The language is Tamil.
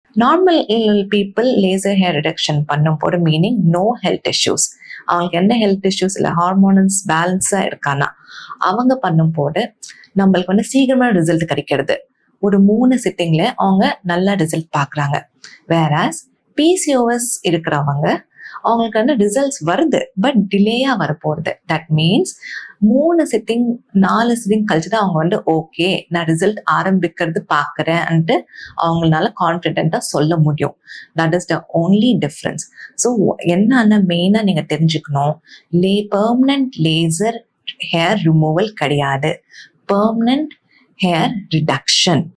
normal people laser hair reduction பண்ணும் போது மீனிங் நோ ஹெல்த் இஷ்யூஸ் அவங்களுக்கு எந்த ஹெல்த் இஷ்யூஸ் இல்லை ஹார்மோனல்ஸ் பேலன்ஸாக இருக்கானா அவங்க பண்ணும் போது நம்மளுக்கு வந்து சீக்கிரமான ரிசல்ட் கிடைக்கிறது ஒரு மூணு சிட்டிங்ல அவங்க நல்ல ரிசல்ட் பார்க்குறாங்க வேற பிசிஓஎஸ் இருக்கிறவங்க அவங்களுக்கு வந்து ரிசல்ட்ஸ் வருது பட் டிலேயா வரப்போகுது தட் மீன்ஸ் மூணு சிட்டிங் நாலு சிட்டிங் கழிச்சு தான் அவங்க வந்து ஓகே நான் ரிசல்ட் ஆரம்பிக்கிறது பார்க்குறேன்ட்டு அவங்களால கான்ஃபிடென்ட்டாக சொல்ல முடியும் that is the only difference so என்னன்னா மெயினாக நீங்கள் தெரிஞ்சுக்கணும் லே பெர்மனன்ட் லேசர் ஹேர் ரிமூவல் கிடையாது பெர்மனன்ட் ஹேர் ரிடக்ஷன்